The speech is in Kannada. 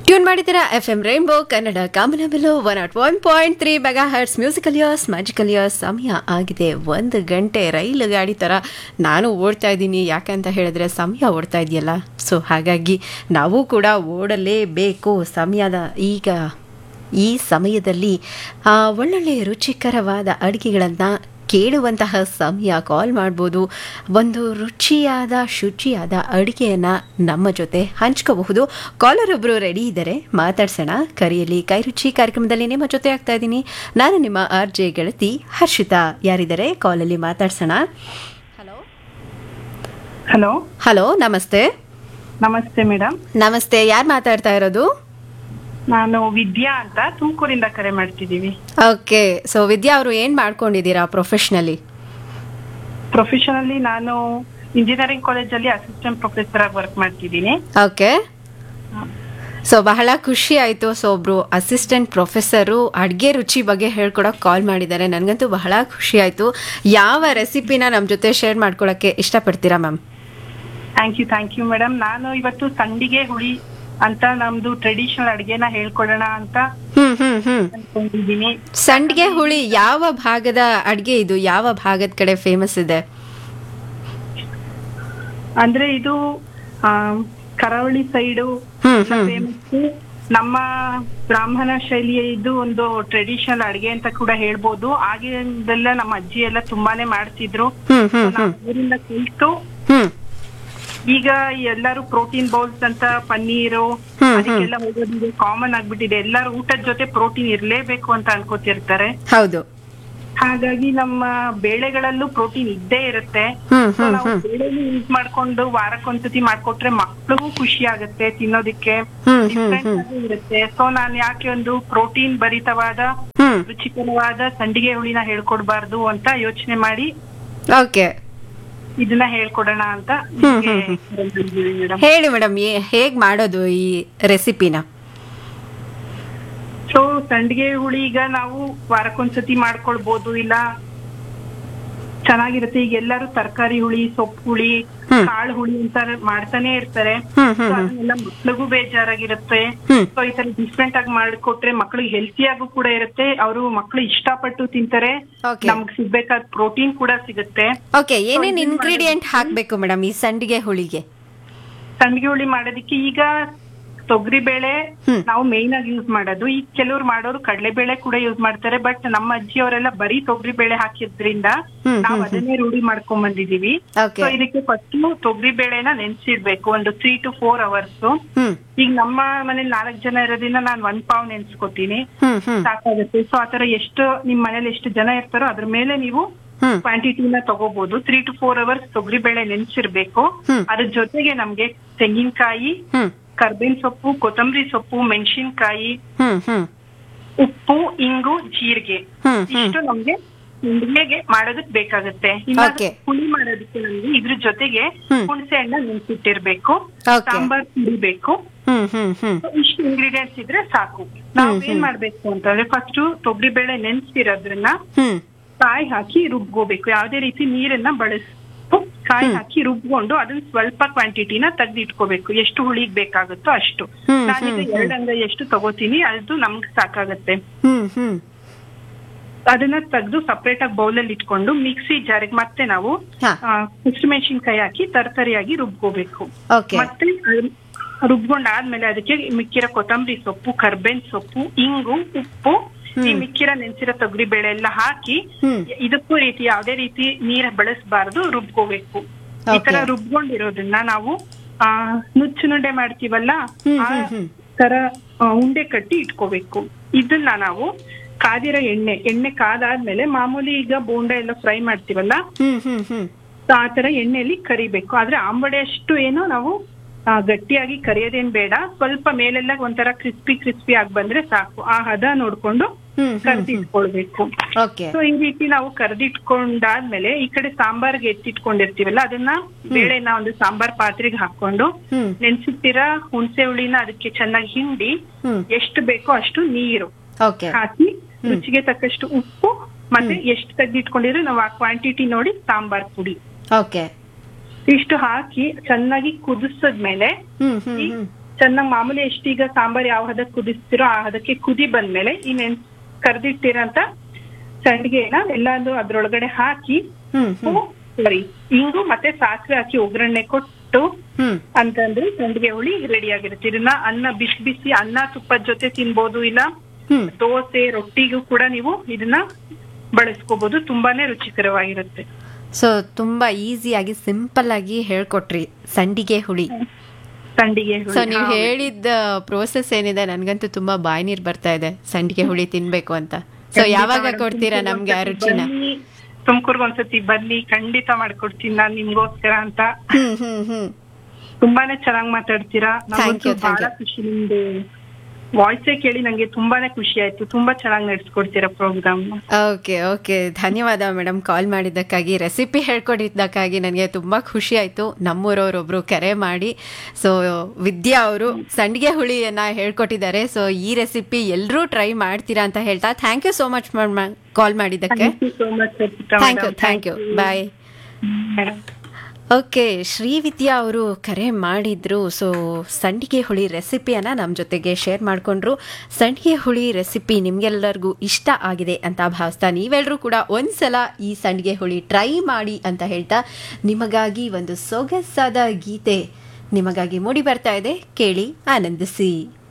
ಟ್ಯೂನ್ ಮಾಡಿದ್ದೀರಾ ಎಫ್ ಎಂ ರೈನ್ಬೋ ಕನ್ನಡ ಕಾಮನಬಿಲು one nought one point three mega hertz musical years magical years ಸಮಯ ಆಗಿದೆ ಒಂದು ಗಂಟೆ ರೈಲು ಗಾಡಿ ಥರ ನಾನು ಓಡ್ತಾ ಇದ್ದೀನಿ ಯಾಕಂತ ಹೇಳಿದ್ರೆ ಸಮಯ ಓಡ್ತಾ ಇದೆಯಲ್ಲ ಸೊ ಹಾಗಾಗಿ ನಾವು ಕೂಡ ಓಡಲೇಬೇಕು ಸಮಯದ ಈಗ ಈ ಸಮಯದಲ್ಲಿ ಆ, ಒಳ್ಳೊಳ್ಳೆ ರುಚಿಕರವಾದ ಅಡುಗೆಗಳನ್ನು ಕೇಳುವಂತಹ ಸಮಯ ಕಾಲ್ ಮಾಡ್ಬೋದು ಒಂದು ರುಚಿಯಾದ ಶುಚಿಯಾದ ಅಡುಗೆಯನ್ನು ನಮ್ಮ ಜೊತೆ ಹಂಚ್ಕೋಬಹುದು ಕಾಲರ್ ಒಬ್ಬರು ರೆಡಿ ಇದ್ದಾರೆ ಮಾತಾಡ್ಸೋಣ ಕರೆಯಲ್ಲಿ ಕೈ ರುಚಿ ಕಾರ್ಯಕ್ರಮದಲ್ಲಿ ನಿಮ್ಮ ಜೊತೆ ಆಗ್ತಾ ಇದ್ದೀನಿ ನಾನು ನಿಮ್ಮ ಆರ್ ಜೆ ಗೆಳತಿ ಹರ್ಷಿತಾ ಯಾರಿದ್ದಾರೆ ಕಾಲಲ್ಲಿ ಮಾತಾಡ್ಸೋಣ ಹಲೋ ಹಲೋ ಹಲೋ ನಮಸ್ತೆ ನಮಸ್ತೆ ಮೇಡಮ್ ನಮಸ್ತೆ ಯಾರು ಮಾತಾಡ್ತಾ ಇರೋದು ನಾನು ವಿದ್ಯಾ ಅಂತ ತುಮಕೂರಿಂದ ಕರೆ ಮಾಡ್ತಿದ್ದೀವಿ ಓಕೆ ಸೊ ವಿದ್ಯಾ ಅವರು ಏನು ಮಾಡ್ಕೊಂಡಿದ್ದೀರಾ ಪ್ರೊಫೆಷ್ನಲಿ ಪ್ರೊಫೆಷನಲಿ ನಾನು ಇಂಜಿನಿಯರಿಂಗ್ ಕಾಲೇಜಲ್ಲಿ ಅಸಿಸ್ಟೆಂಟ್ ಪ್ರೊಫೆಸರ್ ಆಗಿ ವರ್ಕ್ ಮಾಡ್ತಿದ್ದೀನಿ ಓಕೆ ಸೊ ಬಹಳ ಖುಷಿ ಆಯಿತು ಸೊ ಒಬ್ರು ಅಸಿಸ್ಟೆಂಟ್ ಪ್ರೊಫೆಸರು ಅಡುಗೆ ರುಚಿ ಬಗ್ಗೆ ಹೇಳ್ಕೊಡೋಕೆ ಕಾಲ್ ಮಾಡಿದ್ದಾರೆ ನನಗಂತೂ ಬಹಳ ಖುಷಿ ಆಯಿತು ಯಾವ ರೆಸಿಪಿನ ನಮ್ಮ ಜೊತೆ ಶೇರ್ ಮಾಡ್ಕೊಳಕ್ಕೆ ಇಷ್ಟಪಡ್ತೀರಾ ma'am thank you thank you madam ನಾನು ಇವತ್ತು ಸಂಡಿಗೆ ಹುಳಿ ಅಂತ ನಮ್ದು ಟ್ರೆಡಿಷನಲ್ ಅಡ್ಗೆನ ಹೇಳ್ಕೊಡೋಣ ಅಂತ ಹ್ಮ್ ಹ್ಮ್ ಹ್ಮ್ ಅನ್ಕೊಂಡಿದ್ದೀನಿ ಸಂಡಿಗೆ ಹುಳಿ ಯಾವ ಭಾಗದ ಅಡುಗೆ ಇದು ಯಾವ ಭಾಗದ ಕಡೆ ಫೇಮಸ್ ಇದೆ ಅಂದ್ರೆ ಇದು ಆ, ಕರಾವಳಿ ಸೈಡು ಹ್ಮ್ ಹ್ಮ್ ಫೇಮಸ್ ನಮ್ಮ ಬ್ರಾಹ್ಮಣ ಶೈಲಿಯ ಇದು ಒಂದು ಟ್ರೆಡಿಷನಲ್ ಅಡ್ಗೆ ಅಂತ ಕೂಡ ಹೇಳ್ಬೋದು ಆಗಿಂದೆಲ್ಲ ನಮ್ಮ ಅಜ್ಜಿ ಎಲ್ಲ ತುಂಬಾನೇ ಮಾಡ್ತಿದ್ರು ಹ್ಮ್ ಹ್ಮ್ ನಾವು ಹ್ಮ್ ಊರಿಂದ ಕಲಿತು ಹ್ಮ್ ಈಗ ಎಲ್ಲರೂ ಪ್ರೋಟೀನ್ ಬೌಲ್ಸ್ ಅಂತ ಪನ್ನೀರು ಹ್ಮ್, ಅದಕ್ಕೆಲ್ಲ ಹೋಗೋದಿದೆ ಕಾಮನ್ ಆಗ್ಬಿಟ್ಟಿದೆ ಎಲ್ಲರೂ ಊಟದ ಜೊತೆ ಪ್ರೋಟೀನ್ ಇರ್ಲೇಬೇಕು ಅಂತ ಅನ್ಕೋತಿರ್ತಾರೆ ಹೌದು ಹಾಗಾಗಿ ನಮ್ಮ ಬೇಳೆಗಳಲ್ಲೂ ಪ್ರೋಟೀನ್ ಇದ್ದೇ ಇರುತ್ತೆ ಹ್ಮ್ So ಹ್ಮ್ ನಾವು ಹ್ಮ್ ಬೇಳೆನ ಯೂಸ್ ಮಾಡ್ಕೊಂಡು ವಾರಕ್ಕೊಂದ್ಸತಿ ಮಾಡ್ಕೊಟ್ರೆ ಮಕ್ಳಿಗೂ ಖುಷಿ ಆಗುತ್ತೆ ತಿನ್ನೋದಿಕ್ಕೆ ಹ್ಮ್ ಹ್ಮ್ ಡಿಫ್ರೆಂಟ್ ಹ್ಮ್ ಆಗಿ ಇರುತ್ತೆ ಸೊ ನಾನ್ ಯಾಕೆ ಒಂದು ಪ್ರೋಟೀನ್ ಭರಿತವಾದ ಹ್ಮ್ ರುಚಿಕರವಾದ ಸಂಡಿಗೆ ಹುಳಿನ ಹೇಳ್ಕೊಡ್ಬಾರ್ದು ಅಂತ ಯೋಚನೆ ಮಾಡಿ ಓಕೆ ಇದನ್ನ ಹೇಳ್ಕೊಡೋಣ ಅಂತ ಹ್ಮ್, ಹ್ಮ್, ಹ್ಮ್. ಮೇಡಮ್ ಹೇಳಿ ಮೇಡಮ್ ಹೇಗ್ ಮಾಡೋದು ಈ ರೆಸಿಪಿನ ಸೊ ಸಂಡಿಗೆ ಹುಳಿ ಈಗ ನಾವು ವಾರಕ್ಕೊಂದ್ಸತಿ ಮಾಡ್ಕೊಳ್ಬಹುದು ಇಲ್ಲ ಚೆನ್ನಾಗಿರುತ್ತೆ ಈಗ ಎಲ್ಲರೂ ತರಕಾರಿ ಹುಳಿ ಸೊಪ್ಪು ಹುಳಿ ಹ್ಮ್. ಕಾಳು ಹುಳಿ ಅಂತ ಮಾಡ್ತಾನೆ ಇರ್ತಾರೆ ಹ್ಮ್ So ಹ್ಮ್ ಹ್ಮ್ ಅದನ್ನೆಲ್ಲ ಮಕ್ಳಿಗೂ ಬೇಜಾರಾಗಿರುತ್ತೆ ಹ್ಮ್. ಸೊ ಈ ತರ ಡಿಫ್ರೆಂಟ್ ಆಗಿ ಮಾಡಿಕೊಟ್ರೆ ಮಕ್ಳಿಗೆ ಹೆಲ್ತಿಯಾಗೂ ಕೂಡ ಇರುತ್ತೆ ಅವರು ಮಕ್ಳು ಇಷ್ಟಪಟ್ಟು ತಿಂತಾರೆ Okay. ನಮ್ಗೆ ಸಿಗ್ಬೇಕಾದ ಪ್ರೋಟೀನ್ ಕೂಡ ಸಿಗುತ್ತೆ ಓಕೆ ಏನೇನ್ ಇದನ್ನ ಇಂಗ್ರೀಡಿಯೆಂಟ್ ಹಾಕ್ಬೇಕು ಮೇಡಮ್ ಈ ಸಂಡಿಗೆ ಹುಳಿಗೆ ಸಂಡಿಗೆ ಹುಳಿ ಮಾಡೋದಕ್ಕೆ ಈಗ ತೊಗರಿ ಬೇಳೆ ಹ್ಮ್. ನಾವು ಮೇನ್ ಆಗಿ ಯೂಸ್ ಮಾಡೋದು ಈಗ ಕೆಲವ್ರು ಮಾಡೋರು ಕಡಲೆ ಬೇಳೆ ಕೂಡ ಯೂಸ್ ಮಾಡ್ತಾರೆ ಬಟ್ ನಮ್ಮ ಅಜ್ಜಿ ಅವರೆಲ್ಲ ಬರೀ ತೊಗರಿ ಬೇಳೆ ಹಾಕಿದ್ರಿಂದ ಹ್ಮ್, ನಾವು ಹ್ಮ್, ಅದನ್ನೇ ರೂಢಿ ಮಾಡ್ಕೊಂಡ್ ಬಂದಿದೀವಿ ಓಕೆ ಸೊ ಇದಕ್ಕೆ ಫಸ್ಟ್ ತೊಗರಿ ಬೇಳೆನ ನೆನ್ಸಿಡ್ಬೇಕು ಒಂದು three to four hours hmm ಈಗ ನಮ್ಮ ಮನೇಲಿ ನಾಲ್ಕು ಜನ ಇರೋದ್ರಿಂದ ನಾನು ಒಂದ್ ಪಾವ್ ನೆನ್ಸ್ಕೊತೀನಿ ಹ್ಮ್ ಹ್ಮ್ ಸಾಕಾಗುತ್ತೆ ಸೊ ಆತರ ಎಷ್ಟು ನಿಮ್ ಮನೇಲಿ ಎಷ್ಟು ಜನ ಇರ್ತಾರೋ ಅದ್ರ ಮೇಲೆ ನೀವು ಹ್ಮ್ ಕ್ವಾಂಟಿಟಿನ ತಗೋಬಹುದು ತ್ರೀ ಟು ಫೋರ್ ಅವರ್ಸ್ ತೊಗರಿ ಬೇಳೆ ನೆನ್ಸಿರ್ಬೇಕು ಹ್ಮ್. ಅದ್ರ ಜೊತೆಗೆ ನಮ್ಗೆ ತೆಂಗಿನಕಾಯಿ ಹ್ಮ್ ಕರ್ಬೇವಿನ ಸೊಪ್ಪು ಕೊತ್ತಂಬರಿ ಸೊಪ್ಪು ಮೆಣಸಿನಕಾಯಿ ಹ್ಮ್ ಹ್ಮ್ ಉಪ್ಪು ಇಂಗು ಜೀರಿಗೆ ಹ್ಮ್ ಹ್ಮ್ ಇಷ್ಟು ನಮ್ಗೆ ಸಂಡಿಗೆಗೆ ಮಾಡೋದಕ್ ಬೇಕಾಗುತ್ತೆ ಇನ್ನ Okay. ಹುಳಿ ಮಾಡೋದಕ್ಕೆ ನಮ್ಗೆ ಇದ್ರ ಜೊತೆಗೆ ಹ್ಮ್. ಹುಣಸೆ ಹಣ್ಣ ನೆನ್ಸಿಟ್ಟಿರ್ಬೇಕು Okay. ಸಾಂಬಾರ್ ಪುಡಿ ಬೇಕು ಹ್ಮ್ ಹ್ಮ್ ಹ್ಮ್ So ಇಷ್ಟು ಇಂಗ್ರೀಡಿಯೆಂಟ್ಸ್ ಇದ್ರೆ ಸಾಕು ನಾವ್ ಹ್ಮ್, ಏನ್ ಹ್ಮ್. ಮಾಡ್ಬೇಕು ಅಂತಂದ್ರೆ ಫಸ್ಟ್ ತೊಗರಿ ಬೇಳೆ ನೆನ್ಸಿರೋದ್ರನ್ನ ಹ್ಮ್ ಕಾಯಿ ಹಾಕಿ ರುಬ್ಕೋಬೇಕು ಯಾವ್ದೇ ರೀತಿ ನೀರನ್ನ ಬಳಸ್ಬೇಕು ಕಾಯಿ ಹಾಕಿ ರುಬ್ಕೊಂಡು ಅದನ್ನ ಸ್ವಲ್ಪ ಕ್ವಾಂಟಿಟಿನ ತೆಗ್ದು ಇಟ್ಕೋಬೇಕು ಎಷ್ಟು ಹುಳಿಗ್ ಬೇಕಾಗುತ್ತೋ ಅಷ್ಟು ಹ್ಮ್, ನಾನೀಗ ಹ್ಮ್, ಹ್ಮ್. ಎರಡ್ ಅಂಗ ಎಷ್ಟು ತಗೋತೀನಿ ಅದು ನಮ್ಗೆ ಸಾಕಾಗತ್ತೆ ಹ್ಮ್ ಹ್ಮ್ ಅದನ್ನ ತೆಗ್ದು ಸಪರೇಟ್ ಆಗಿ ಬೌಲಲ್ಲಿ ಇಟ್ಕೊಂಡು ಮಿಕ್ಸಿ ಜಾರಿಗೆ ಮತ್ತೆ ನಾವು ಹಾ. ಹಸಿಮೆಣಸಿನ್ಕಾಯಿ ಹಾಕಿ ತರತರಿಯಾಗಿ ರುಬ್ಕೋಬೇಕು ಓಕೆ ಮತ್ತೆ ಅದನ್ನ ರುಬ್ಕೊಂಡಾದ್ಮೇಲೆ ಅದಕ್ಕೆ ಮಿಕ್ಕಿರೋ ಕೊತ್ತಂಬರಿ ಸೊಪ್ಪು ಕರ್ಬೇವಿನ ಸೊಪ್ಪು ಇಂಗು ಉಪ್ಪು ಈ ಹ್ಮ್. ಮಿಕ್ಕಿರೋ ನೆನ್ಸಿರೋ ತೊಗರಿ ಬೇಳೆ ಎಲ್ಲ ಹಾಕಿ ಹ್ಮ್. ಇದಕ್ಕೂ ರೀತಿ ಯಾವ್ದೇ ರೀತಿ ನೀರ್ ಬಳಸಬಾರ್ದು ರುಬ್ಕೋಬೇಕು ಈ ತರ Okay. ರುಬ್ಕೊಂಡಿರೋದನ್ನ ನಾವು ಆ ನುಚ್ಚುನುಂಡೆ ಮಾಡ್ತೀವಲ್ಲ ಹ್ಮ್, ಆ ಹ್ಮ್, ಹ್ಮ್. ತರ ಆ, ಉಂಡೆ ಕಟ್ಟಿ ಇಟ್ಕೋಬೇಕು ಇದನ್ನ ನಾವು ಕಾದಿರೋ ಎಣ್ಣೆ ಎಣ್ಣೆ ಕಾದಾದ್ಮೇಲೆ ಮಾಮೂಲಿ ಈಗ ಬೋಂಡ ಎಲ್ಲ ಫ್ರೈ ಮಾಡ್ತೀವಲ್ಲ ಹ್ಮ್ ಹ್ಮ್ ಹ್ಮ್ ಸೊ ಆ ತರ ಎಣ್ಣೆಯಲ್ಲಿ ಕರಿಬೇಕು ಆದ್ರೆ ಆಂಬಡೆ ಅಷ್ಟು ಏನು ನಾವು ಆ, ಗಟ್ಟಿಯಾಗಿ ಕರಿಯೋದೇನ್ ಬೇಡ ಸ್ವಲ್ಪ ಮೇಲೆಲ್ಲ ಒಂಥರ ಕ್ರಿಸ್ಪಿ ಕ್ರಿಸ್ಪಿ ಆಗಿ ಬಂದ್ರೆ ಸಾಕು ಆ ಹದ ನೋಡ್ಕೊಂಡು ಹ್ಮ್, ಹ್ಮ್, ಕರ್ದಿಟ್ಕೊಳ್ಬೇಕು ಓಕೆ ಸೊ ಈ ರೀತಿ ನಾವು ಕರ್ದಿಟ್ಕೊಂಡಾದ್ಮೇಲೆ ಈ ಕಡೆ ಸಾಂಬಾರ್ಗೆ ಎತ್ತಿಟ್ಕೊಂಡಿರ್ತೀವಲ್ಲ ಅದನ್ನ ಬೇಳೆನ ಒಂದು ಸಾಂಬಾರ್ ಪಾತ್ರೆಗೆ ಹಾಕೊಂಡು ಹ್ಮ್ ನೆನ್ಸಿಟ್ಟಿರ ಹುಣಸೆ ಹುಳಿನ ಅದಕ್ಕೆ ಚೆನ್ನಾಗಿ ಹಿಂಡಿ ಹ್ಮ್ ಎಷ್ಟು ಬೇಕೋ ಅಷ್ಟು ನೀರು ಓಕೆ ಹಾಕಿ ರುಚಿಗೆ ತಕ್ಕಷ್ಟು ಉಪ್ಪು ಮತ್ತೆ ಎಷ್ಟು ತೆಗ್ದಿಟ್ಕೊಂಡಿರೋ ನಾವು ಆ ಕ್ವಾಂಟಿಟಿ ನೋಡಿ ಸಾಂಬಾರ್ ಪುಡಿ ಓಕೆ ಇಷ್ಟು ಹಾಕಿ ಚೆನ್ನಾಗಿ ಕುದಿಸಿದ್ಮೇಲೆ ಹ್ಮ್ ಹ್ಮ್ ಈ ಹ್ಮ್ ಚೆನ್ನಾಗಿ ಮಾಮೂಲಿ ಎಷ್ಟು ಈಗ ಸಾಂಬಾರ್ ಯಾವ ಹದಕ್ಕೆ ಕುದಿಸ್ತಿರೋ ಆ ಹದಕ್ಕೆ ಕುದಿ ಬಂದ್ಮೇಲೆ ಈ ನೆನ್ ಕರ್ದಿಟ್ಟಿರಂತ ಸಂಡಿಗೆನ ಎಲ್ಲಾನು ಅದ್ರೊಳಗಡೆ ಹಾಕಿ ಹ್ಮ್ ಹ್ಮ್ ಸಾರಿ ಇಂಗು ಮತ್ತೆ ಸಾಸಿವೆ ಹಾಕಿ ಒಗ್ಗರಣೆ ಕೊಟ್ಟು ಹ್ಮ್ ಅಂತಂದ್ರೆ ಸಂಡಿಗೆ ಹುಳಿ ರೆಡಿ ಆಗಿರುತ್ತೆ ಇದನ್ನ ಅನ್ನ ಬಿಸಿ ಬಿಸಿ ಅನ್ನ ತುಪ್ಪದ ಜೊತೆ ತಿನ್ಬೋದು ಇಲ್ಲ ಹ್ಮ್ ದೋಸೆ ರೊಟ್ಟಿಗೂ ಕೂಡ ನೀವು ಇದನ್ನ ಬಳಸ್ಕೋಬಹುದು ತುಂಬಾನೇ ರುಚಿಕರವಾಗಿರುತ್ತೆ ಸೊ ತುಂಬಾ ಈಸಿಯಾಗಿ ಸಿಂಪಲ್ ಆಗಿ ಹೇಳ್ಕೊಟ್ರಿ ಸಂಡಿಗೆ ಹುಳಿ ಸಂಡಿಗೆ ಹುಳಿ. ಸೊ ನೀವು ಹಾ. ಹೇಳಿದ ಪ್ರೋಸೆಸ್ ಏನಿದೆ ನನ್ಗಂತೂ ತುಂಬಾ ಬಾಯಿ ನೀರ್ ಬರ್ತಾ ಇದೆ ಸಂಡಿಗೆ ಹುಳಿ ತಿನ್ಬೇಕು ಅಂತ ಸೊ ಖಂಡಿತ ಯಾವಾಗ madam, ಕೊಡ್ತೀರಾ ತುಮ್ಕೂರ್ಗ್ ನಮ್ಗೆ ಆ ಒಂದ್ಸತಿ ರುಚಿನ ಬನ್ನಿ, ತುಮ್ಕೂರ್ಗ್ ಒಂದ್ಸತಿ ಬನ್ನಿ ಖಂಡಿತ ಮಾಡ್ಕೊಡ್ತೀನಿ ನಾನ್ ನಿಮ್ಗೋಸ್ಕರ ಅಂತ ಹ್ಮ್ ಹ್ಮ್ ಹ್ಮ್ ತುಂಬಾನೇ ಚೆನ್ನಾಗ್ ಮಾತಾಡ್ತೀರಾ Thank ನಮಗಂತೂ you, thank ಬಹಳ you. ಖುಷಿ ನಿಮ್ದು ವಾಯ್ಸೇ ಕೇಳಿ ನಂಗೆ ತುಂಬಾನೇ ಖುಷಿ ಆಯ್ತು ತುಂಬಾ ಚೆನ್ನಾಗಿ ನಡೆಸ್ಕೊಡ್ತೀರಾ ಪ್ರೋಗ್ರಾಮ್ ಓಕೆ ಓಕೆ ಧನ್ಯವಾದ ಮೇಡಮ್ ಕಾಲ್ ಮಾಡಿದ್ದಕ್ಕಾಗಿ ರೆಸಿಪಿ ಹೇಳ್ಕೊಟ್ಟಿದ್ದಕ್ಕಾಗಿ ನನಗೆ ತುಂಬ ಖುಷಿ ಆಯಿತು ನಮ್ಮೂರವರೊಬ್ಬರು ಕರೆ ಮಾಡಿ ಸೊ ವಿದ್ಯಾ ಅವರು ಸಂಡಿಗೆ ಹುಳಿಯನ್ನು ಹೇಳ್ಕೊಟ್ಟಿದ್ದಾರೆ ಸೊ ಈ ರೆಸಿಪಿ ಎಲ್ಲರೂ ಟ್ರೈ ಮಾಡ್ತೀರಾ ಅಂತ ಹೇಳ್ತಾ thank you so much call ಮಾಡಿದ್ದಕ್ಕೆ so much thank you thank you bye okay Srividya ಅವರು ಕರೆ ಮಾಡಿದ್ರು ಸೊ ಸಂಡಿಗೆ ಹುಳಿ ರೆಸಿಪಿಯನ್ನು ನಮ್ಮ ಜೊತೆಗೆ ಶೇರ್ ಮಾಡಿಕೊಂಡ್ರು ಸಂಡಿಗೆ ಹುಳಿ ರೆಸಿಪಿ ನಿಮಗೆಲ್ಲರಿಗೂ ಇಷ್ಟ ಆಗಿದೆ ಅಂತ ಭಾವಿಸ್ತಾ ನೀವೆಲ್ಲರೂ ಕೂಡ ಒಂದ್ಸಲ ಈ ಸಂಡಿಗೆ ಹುಳಿ ಟ್ರೈ ಮಾಡಿ ಅಂತ ಹೇಳ್ತಾ ನಿಮಗಾಗಿ ಒಂದು ಸೊಗಸಾದ ಗೀತೆ ನಿಮಗಾಗಿ ಮೂಡಿ ಬರ್ತಾ ಇದೆ ಕೇಳಿ ಆನಂದಿಸಿ